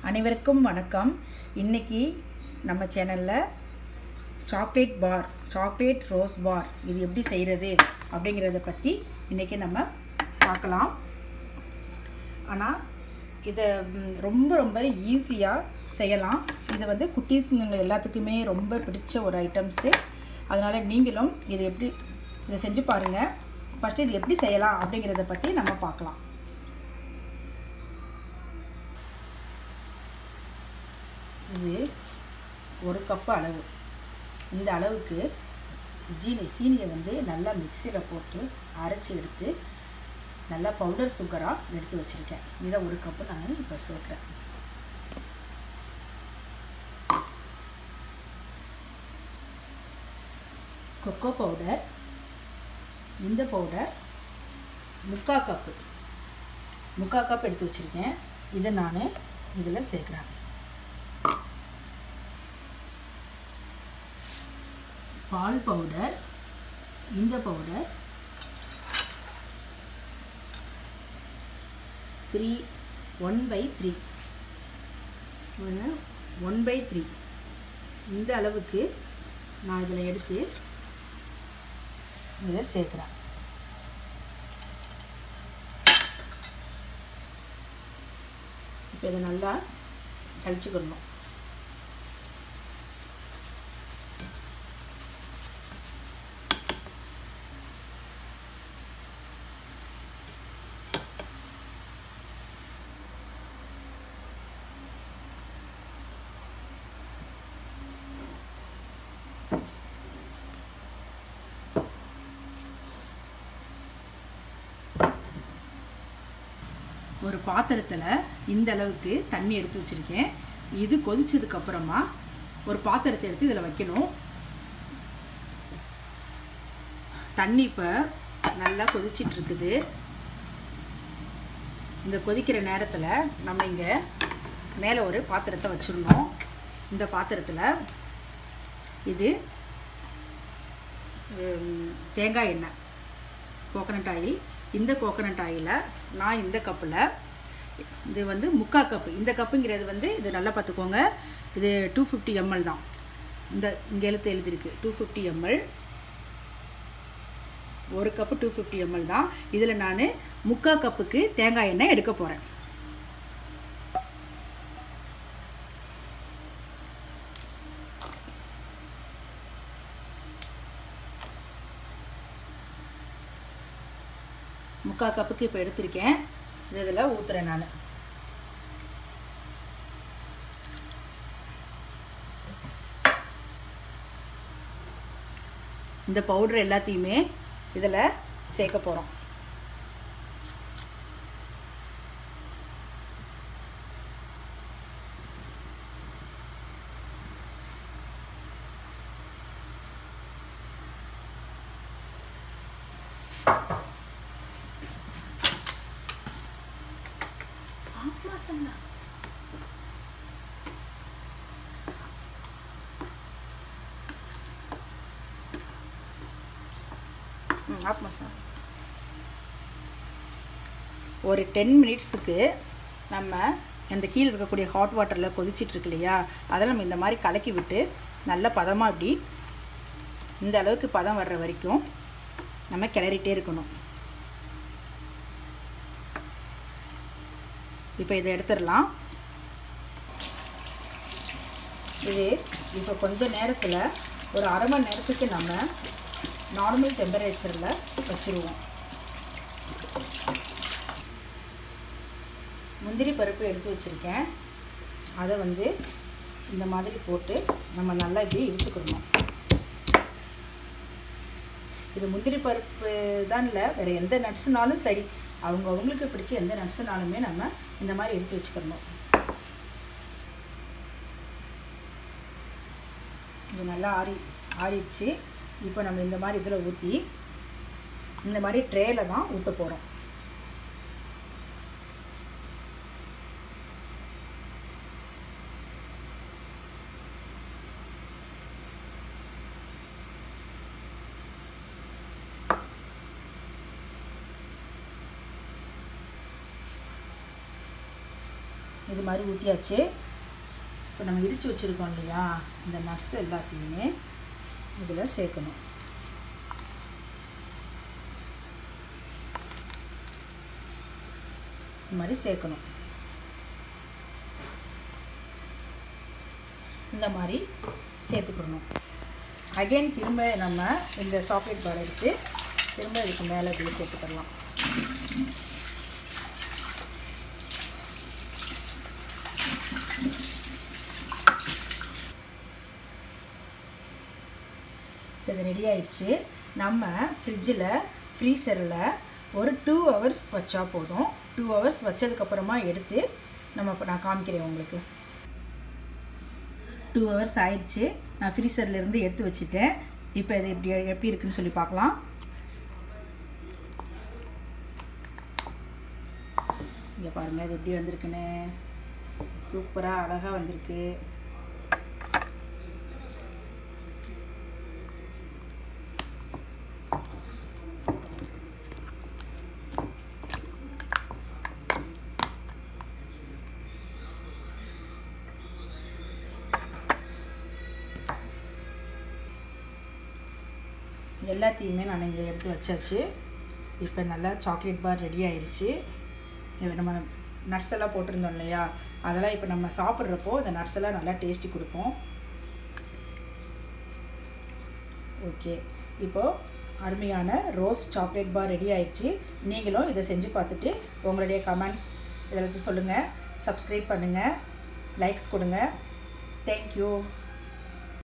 அனைவருக்கும் வணக்கம் இன்னைக்கு நம்ம சேனலில் chocolate bar chocolate rose bar இது எப்படி செய்கிறது அப்படிங்கிறத பற்றி இன்றைக்கி நம்ம பார்க்கலாம் ஆனால் இதை ம், ரொம்ப ரொம்ப ஈஸியாக செய்யலாம் இது வந்து குட்டீஸுங்க எல்லாத்துக்குமே ரொம்ப பிடிச்ச ஒரு ஐட்டம்ஸு அதனால் நீங்களும் இது எப்படி இதை செஞ்சு பாருங்கள் ஃபஸ்ட்டு இது எப்படி செய்யலாம் அப்படிங்கிறத பற்றி நம்ம பார்க்கலாம் இது ஒரு கப்பு அளவு இந்த அளவுக்கு ஜீனி சீனியை வந்து நல்லா மிக்சியில் போட்டு அரைச்சி எடுத்து நல்லா பவுடர் சுகராக எடுத்து வச்சுருக்கேன் இதை ஒரு கப்பு நான் இப்போ சேர்க்குறேன் கொக்கோ பவுடர் இந்த பவுடர் முக்கா கப்பு முக்கா கப் எடுத்து வச்சுருக்கேன் இதை நான் இதில் சேர்க்குறேன் பால் பவுடர் இந்த powder three one by three one by three இந்த அளவுக்கு நான் இதில் எடுத்து இதில் சேர்க்குறேன் இப்போ இதை நல்லா கழிச்சுக்கிடணும் ஒரு பாத்திரத்தில் இந்த அளவுக்கு தண்ணி எடுத்து வச்சுருக்கேன் இது கொதிச்சதுக்கு அப்புறமா ஒரு பாத்திரத்தை எடுத்து இதில் வைக்கணும் தண்ணி இப்போ நல்லா கொதிச்சிட்டு இருக்குது இந்த கொதிக்கிற நேரத்தில் நம்ம இங்கே மேலே ஒரு பாத்திரத்தை வச்சுருந்தோம் இந்த பாத்திரத்தில் இது ஹம், தேங்காய் எண்ணெய் கோகனட் ஆயில் இந்த கோகனட் ஆயிலை நான் இந்த கப்பில் இது வந்து முக்கா கப்பு இந்த கப்புங்கிறது வந்து இது நல்லா பார்த்துக்கோங்க இது டூ ஃபிஃப்டி எம்எல் தான் இந்த இங்கே எழுத்து எழுதிருக்கு டூ ஃபிஃப்டி எம்எல் ஒரு கப்பு டூ ஃபிஃப்டி எம்எல் தான் இதில் நான் முக்கா கப்புக்கு தேங்காய் எண்ணெய் எடுக்க போகிறேன் முக்கால் கப்புக்கு இப்போ எடுத்திருக்கேன் இது இதில் ஊற்றுறேன் நான் இந்த பவுடர் எல்லாத்தையுமே இதில் சேர்க்க போகிறோம் ஆமா சொன்னா ம் ஆப் மசாலா ஒரு டென் மினிட்ஸுக்கு நம்ம அந்த கீழே இருக்கக்கூடிய ஹாட் வாட்டரில் கொதிச்சிட்டு இருக்கு இல்லையா அதை நம்ம இந்த மாதிரி கலக்கி விட்டு நல்ல பதமாக இப்படி இந்த அளவுக்கு பதம் வர்ற வரைக்கும் நம்ம கிளறிட்டே இருக்கணும் இப்போ இதை எடுத்துடலாம் இது இப்போ கொஞ்ச நேரத்தில் ஒரு அரை மணி நேரத்துக்கு நம்ம நார்மல் டெம்பரேச்சரில் வச்சுருவோம் முந்திரி பருப்பு எடுத்து வச்சுருக்கேன் அதை வந்து இந்த மாதிரி போட்டு நம்ம நல்லா இப்படி இடிச்சுக்கிடணும் இது முந்திரி பருப்பு தான் இல்லை வேறு எந்த நட்ஸுனாலும் சரி அவங்க அவங்களுக்கு பிடிச்ச எந்த நட்ஸுனாலுமே நம்ம இந்த மாதிரி எடுத்து வச்சுக்கணும் இது நல்லா ஆறி ஆறிடுச்சு இப்போ நம்ம இந்த மாதிரி இதில் ஊற்றி இந்த மாதிரி ட்ரேயில் தான் ஊற்ற போகிறோம் இது மாதிரி ஊற்றியாச்சு இப்போ நம்ம இடித்து வச்சுருக்கோம் இல்லையா இந்த நட்ஸ் எல்லாத்தையுமே இதில் சேர்க்கணும் இந்த மாதிரி சேர்க்கணும் இந்த மாதிரி சேர்த்துக்கணும் அகைன் திரும்ப நம்ம இந்த சாக்லேட் பார் எடுத்து திரும்ப இதுக்கு மேலே இப்படி சேர்த்துக்கலாம் இது ரெடி ஆயிடுச்சு நம்ம ஃப்ரிட்ஜில் ஃப்ரீசரில் ஒரு டூ ஹவர்ஸ் வச்சா போதும் டூ ஹவர்ஸ் வச்சதுக்கப்புறமா எடுத்து நம்ம இப்போ நான் காமிக்கிறேன் உங்களுக்கு டூ ஹவர்ஸ் ஆயிடுச்சு நான் ஃப்ரீசர்லேருந்து எடுத்து வச்சுட்டேன் இப்போ இது எப்படி எப்படி இருக்குன்னு சொல்லி பார்க்கலாம் இங்கே பாருங்கள் இது எப்படி வந்திருக்குன்னு சூப்பராக அழகாக வந்திருக்கு எல்லாத்தையுமே நான் இங்கே எடுத்து வச்சாச்சு இப்போ நல்லா சாக்லேட் பார் ரெடி ஆயிடுச்சு இது நம்ம நட்ஸ் எல்லாம் போட்டிருந்தோம் இல்லையா அதெல்லாம் இப்போ நம்ம சாப்பிட்றப்போ இந்த நட்ஸ் எல்லாம் நல்லா டேஸ்டி கொடுக்கும் ஓகே இப்போது அருமையான ரோஸ் சாக்லேட் பார் ரெடி ஆயிடுச்சு நீங்களும் இதை செஞ்சு பார்த்துட்டு உங்களுடைய கமெண்ட்ஸ் இதில் சொல்லுங்கள் சப்ஸ்கிரைப் பண்ணுங்கள் லைக்ஸ் கொடுங்க தேங்க்யூ